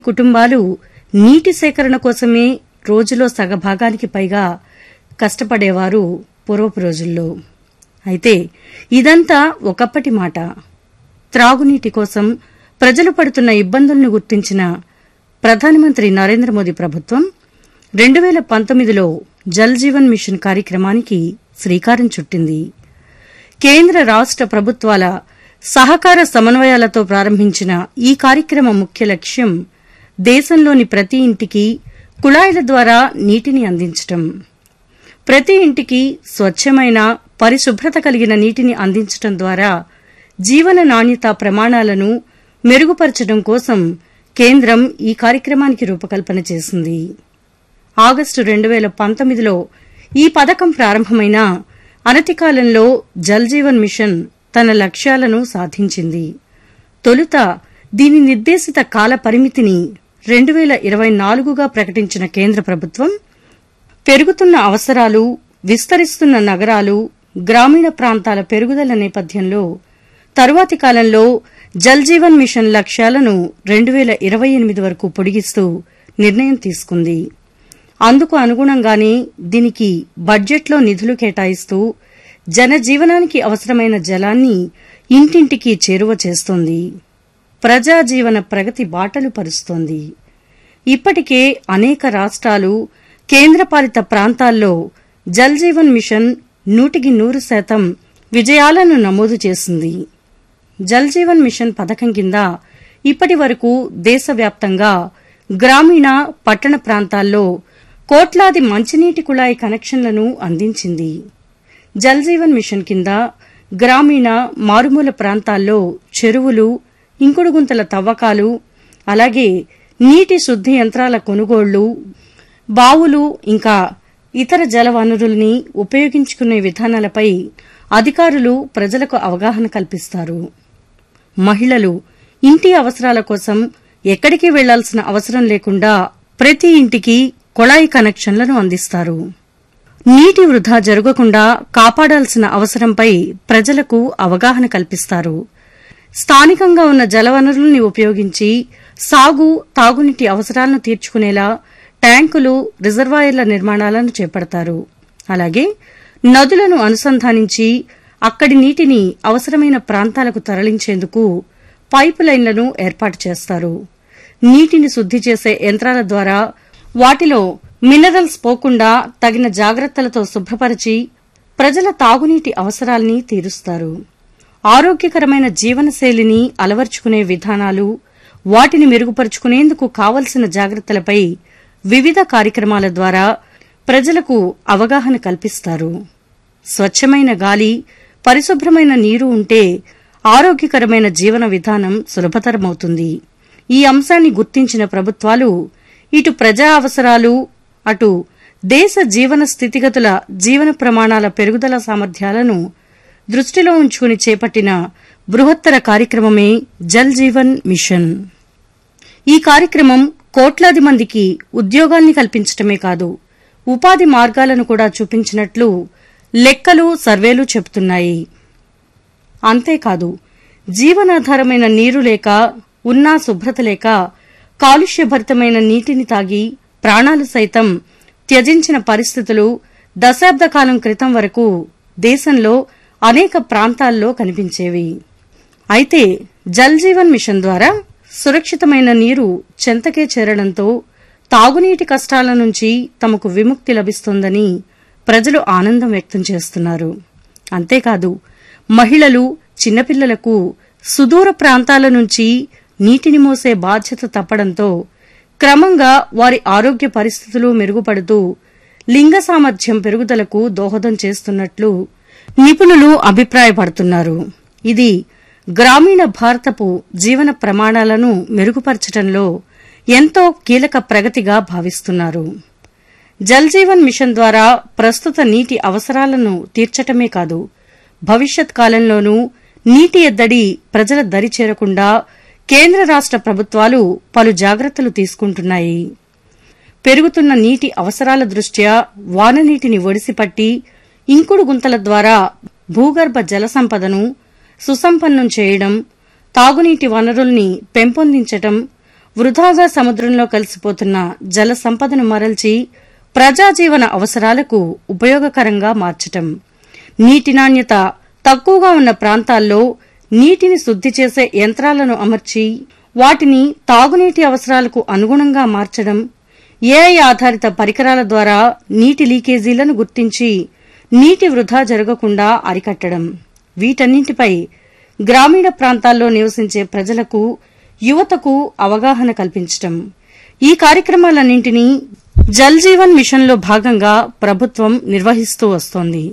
కుటుంబాలు నీటి సేకరణ కోసమే రోజులో సగభాగానికి పైగా కష్టపడేవారు పూర్వపు రోజుల్లో అయితే ఇదంతా ఒకప్పటి మాట త్రాగునీటి కోసం ప్రజలు పడుతున్న ఇబ్బందులను గుర్తించిన ప్రధానమంత్రి నరేంద్ర మోదీ ప్రభుత్వం రెండు వేల పంతొమ్మిదిలో జల్ జీవన్ మిషన్ కార్యక్రమానికి శ్రీకారం చుట్టింది కేంద్ర రాష్ట ప్రభుత్వాల సహకార సమన్వయాలతో ప్రారంభించిన ఈ కార్యక్రమం ముఖ్య లక్ష్యం దేశంలోని ప్రతి ఇంటికి కుళాయిల ద్వారా నీటిని అందించటం ప్రతి ఇంటికి స్వచ్ఛమైన పరిశుభ్రత కలిగిన నీటిని అందించటం ద్వారా జీవన నాణ్యత ప్రమాణాలను మెరుగుపరచడం కోసం కేంద్రం ఈ కార్యక్రమానికి రూపకల్పన చేసింది ఆగస్టు రెండు వేల పంతొమ్మిదిలో ఈ పథకం ప్రారంభమైన అనతి కాలంలో జల్ జీవన్ మిషన్ తన లక్ష్యాలను సాధించింది తొలుత దీని నిర్దేశిత కాల పరిమితిని రెండు వేల ఇరవై నాలుగుగా ప్రకటించిన కేంద్ర ప్రభుత్వం పెరుగుతున్న అవసరాలు విస్తరిస్తున్న నగరాలు గ్రామీణ ప్రాంతాల పెరుగుదల నేపథ్యంలో తరువాతి కాలంలో జల్ జీవన్ మిషన్ లక్ష్యాలను రెండు వేల ఇరవై ఎనిమిది వరకు పొడిగిస్తూ నిర్ణయం తీసుకుంది అందుకు అనుగుణంగానే దీనికి బడ్జెట్లో నిధులు కేటాయిస్తూ జనజీవనానికి అవసరమైన జలాన్ని ఇంటింటికి చేరువ చేస్తోంది ప్రజా జీవన ప్రగతి బాటలు పరుస్తోంది ఇప్పటికే అనేక రాష్ట్రాలు కేంద్రపాలిత ప్రాంతాల్లో జల్ జీవన్ మిషన్ నూటికి నూరు శాతం విజయాలను నమోదు చేసింది జల్ జీవన్ మిషన్ పథకం కింద ఇప్పటి వరకు దేశవ్యాప్తంగా గ్రామీణ పట్టణ ప్రాంతాల్లో కోట్లాది మంచినీటి కుళాయి కనెక్షన్లను అందించింది జల్ జీవన్ మిషన్ కింద గ్రామీణ మారుమూల ప్రాంతాల్లో చెరువులు ఇంకుడు గుంతల తవ్వకాలు అలాగే నీటి శుద్ది యంత్రాల కొనుగోళ్లు బావులు ఇంకా ఇతర జల వనరుల్ని ఉపయోగించుకునే విధానాలపై అధికారులు ప్రజలకు అవగాహన కల్పిస్తారు మహిళలు ఇంటి అవసరాల కోసం ఎక్కడికి వెళ్లాల్సిన అవసరం లేకుండా ప్రతి ఇంటికి కొళాయి కనెక్షన్లను అందిస్తారు నీటి వృధా జరగకుండా కాపాడాల్సిన అవసరంపై ప్రజలకు అవగాహన కల్పిస్తారు స్థానికంగా ఉన్న జలవనరుల్ని ఉపయోగించి సాగు తాగునీటి అవసరాలను తీర్చుకునేలా ట్యాంకులు రిజర్వాయర్ల నిర్మాణాలను చేపడతారు అలాగే నదులను అనుసంధానించి అక్కడి నీటిని అవసరమైన ప్రాంతాలకు తరలించేందుకు పైపు లైన్లను ఏర్పాటు చేస్తారు నీటిని శుద్ది చేసే యంత్రాల ద్వారా వాటిలో మినరల్స్ పోకుండా తగిన జాగ్రత్తలతో శుభ్రపరిచి ప్రజల తాగునీటి అవసరాల్ని తీరుస్తారు ఆరోగ్యకరమైన జీవనశైలిని అలవర్చుకునే విధానాలు వాటిని మెరుగుపరుచుకునేందుకు కావలసిన జాగ్రత్తలపై వివిధ కార్యక్రమాల ద్వారా ప్రజలకు అవగాహన కల్పిస్తారు స్వచ్ఛమైన గాలి పరిశుభ్రమైన నీరు ఉంటే ఆరోగ్యకరమైన జీవన విధానం సులభతరమవుతుంది ఈ అంశాన్ని గుర్తించిన ప్రభుత్వాలు ఇటు ప్రజా అవసరాలు అటు దేశ జీవన స్థితిగతుల జీవన ప్రమాణాల పెరుగుదల సామర్థ్యాలను దృష్టిలో ఉంచుకుని చేపట్టిన బృహత్తర కార్యక్రమమే జల్ జీవన్ మిషన్ ఈ కార్యక్రమం కోట్లాది మందికి ఉద్యోగాల్ని కల్పించటమే కాదు ఉపాధి మార్గాలను కూడా చూపించినట్లు లెక్కలు సర్వేలు చెబుతున్నాయి అంతేకాదు జీవనాధారమైన నీరు లేక ఉన్నా శుభ్రత లేక కాలుష్యభరితమైన నీటిని తాగి ప్రాణాలు సైతం త్యజించిన పరిస్థితులు దశాబ్ద కాలం క్రితం వరకు దేశంలో అనేక ప్రాంతాల్లో కనిపించేవి అయితే జల్ జీవన్ మిషన్ ద్వారా సురక్షితమైన నీరు చెంతకే చేరడంతో తాగునీటి కష్టాల నుంచి తమకు విముక్తి లభిస్తోందని ప్రజలు ఆనందం వ్యక్తం చేస్తున్నారు అంతేకాదు మహిళలు చిన్నపిల్లలకు సుదూర ప్రాంతాల నుంచి నీటిని మోసే బాధ్యత తప్పడంతో క్రమంగా వారి ఆరోగ్య పరిస్థితులు మెరుగుపడుతూ లింగ సామర్థ్యం పెరుగుదలకు దోహదం చేస్తున్నట్లు నిపుణులు అభిప్రాయపడుతున్నారు ఇది గ్రామీణ భారతపు జీవన ప్రమాణాలను మెరుగుపరచడంలో ఎంతో కీలక ప్రగతిగా భావిస్తున్నారు జల్ జీవన్ మిషన్ ద్వారా ప్రస్తుత నీటి అవసరాలను తీర్చటమే కాదు భవిష్యత్ కాలంలోనూ నీటి ఎద్దడి ప్రజల దరి చేరకుండా కేంద్ర రాష్ట ప్రభుత్వాలు పలు జాగ్రత్తలు తీసుకుంటున్నాయి పెరుగుతున్న నీటి అవసరాల దృష్ట్యా వాననీటిని ఒడిసిపట్టి ఇంకుడు గుంతల ద్వారా భూగర్భ జల సంపదను సుసంపన్నం చేయడం తాగునీటి వనరుల్ని పెంపొందించటం వృధాగా సముద్రంలో కలిసిపోతున్న జల సంపదను మరల్చి ప్రజాజీవన అవసరాలకు ఉపయోగకరంగా మార్చటం నీటి నాణ్యత తక్కువగా ఉన్న ప్రాంతాల్లో నీటిని శుద్ది చేసే యంత్రాలను అమర్చి వాటిని తాగునీటి అవసరాలకు అనుగుణంగా మార్చడం ఏఐ ఆధారిత పరికరాల ద్వారా నీటి లీకేజీలను గుర్తించి నీటి వృధా జరగకుండా అరికట్టడం వీటన్నింటిపై గ్రామీణ ప్రాంతాల్లో నివసించే ప్రజలకు యువతకు అవగాహన కల్పించటం ఈ కార్యక్రమాలన్నింటినీ జల్ జీవన్ మిషన్లో భాగంగా ప్రభుత్వం నిర్వహిస్తూ వస్తోంది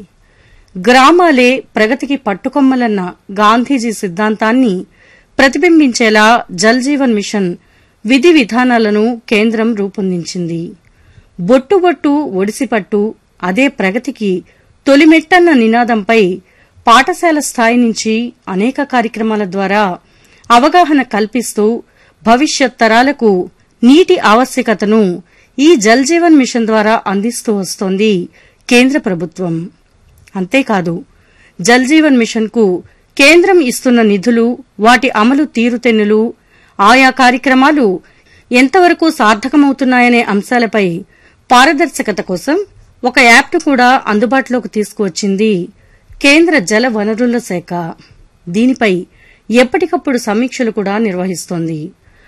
గ్రామాలే ప్రగతికి పట్టుకొమ్మలన్న గాంధీజీ సిద్ధాంతాన్ని ప్రతిబింబించేలా జల్ జీవన్ మిషన్ విధి విధానాలను కేంద్రం రూపొందించింది బొట్టు బొట్టు ఒడిసిపట్టు అదే ప్రగతికి తొలిమెట్టన్న నినాదంపై పాఠశాల స్థాయి నుంచి అనేక కార్యక్రమాల ద్వారా అవగాహన కల్పిస్తూ భవిష్యత్ తరాలకు నీటి ఆవశ్యకతను ఈ జల్ జీవన్ మిషన్ ద్వారా అందిస్తూ వస్తోంది కేంద్ర ప్రభుత్వం అంతేకాదు జల్ జీవన్ మిషన్ కు కేంద్రం ఇస్తున్న నిధులు వాటి అమలు తీరుతెన్నులు ఆయా కార్యక్రమాలు ఎంతవరకు సార్థకమవుతున్నాయనే అంశాలపై పారదర్శకత కోసం ఒక యాప్ను కూడా అందుబాటులోకి తీసుకువచ్చింది కేంద్ర జల వనరుల శాఖ దీనిపై ఎప్పటికప్పుడు సమీక్షలు కూడా నిర్వహిస్తోంది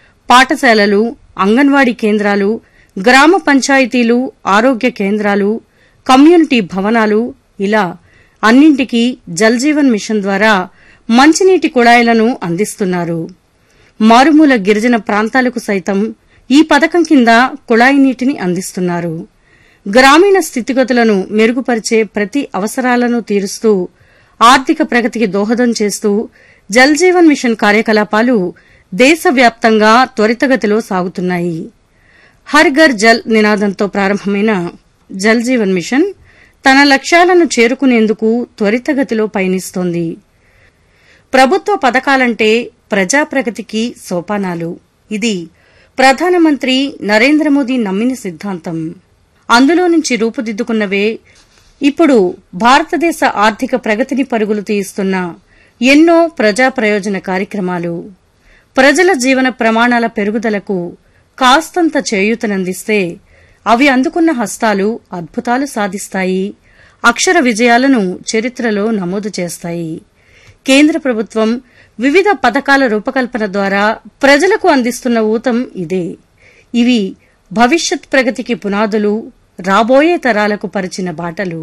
పాఠశాలలు అంగన్వాడీ కేంద్రాలు గ్రామ పంచాయతీలు ఆరోగ్య కేంద్రాలు కమ్యూనిటీ భవనాలు ఇలా అన్నింటికీ జల్ జీవన్ మిషన్ ద్వారా మంచినీటి కుళాయిలను అందిస్తున్నారు మారుమూల గిరిజన ప్రాంతాలకు సైతం ఈ పథకం కింద కుళాయి నీటిని అందిస్తున్నారు గ్రామీణ స్థితిగతులను మెరుగుపరిచే ప్రతి అవసరాలను తీరుస్తూ ఆర్థిక ప్రగతికి దోహదం చేస్తూ జల్ జీవన్ మిషన్ కార్యకలాపాలు దేశవ్యాప్తంగా త్వరితగతిలో సాగుతున్నాయి హర్ ఘర్ జల్ నినాదంతో ప్రారంభమైన జల్ జీవన్ మిషన్ తన లక్ష్యాలను చేరుకునేందుకు త్వరితగతిలో పయనిస్తోంది ప్రభుత్వ పథకాలంటే ప్రజాప్రగతికి సోపానాలు ఇది ప్రధానమంత్రి నరేంద్ర మోదీ నమ్మిన సిద్ధాంతం అందులో నుంచి రూపుదిద్దుకున్నవే ఇప్పుడు భారతదేశ ఆర్థిక ప్రగతిని పరుగులు తీయిస్తున్న ఎన్నో ప్రజా ప్రయోజన కార్యక్రమాలు ప్రజల జీవన ప్రమాణాల పెరుగుదలకు కాస్తంత చేయూతనందిస్తే అవి అందుకున్న హస్తాలు అద్భుతాలు సాధిస్తాయి అక్షర విజయాలను చరిత్రలో నమోదు చేస్తాయి కేంద్ర ప్రభుత్వం వివిధ పథకాల రూపకల్పన ద్వారా ప్రజలకు అందిస్తున్న ఊతం ఇదే ఇవి భవిష్యత్ ప్రగతికి పునాదులు రాబోయే తరాలకు పరిచిన బాటలు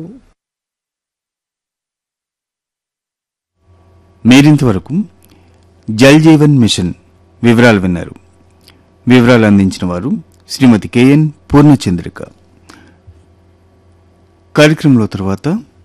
మీరింతవరకు జల్ జీవన్ మిషన్ వివరాలు విన్నారు వివరాలు అందించిన వారు శ్రీమతి కెఎన్ పూర్ణచంద్రిక కార్యక్రమంలో తర్వాత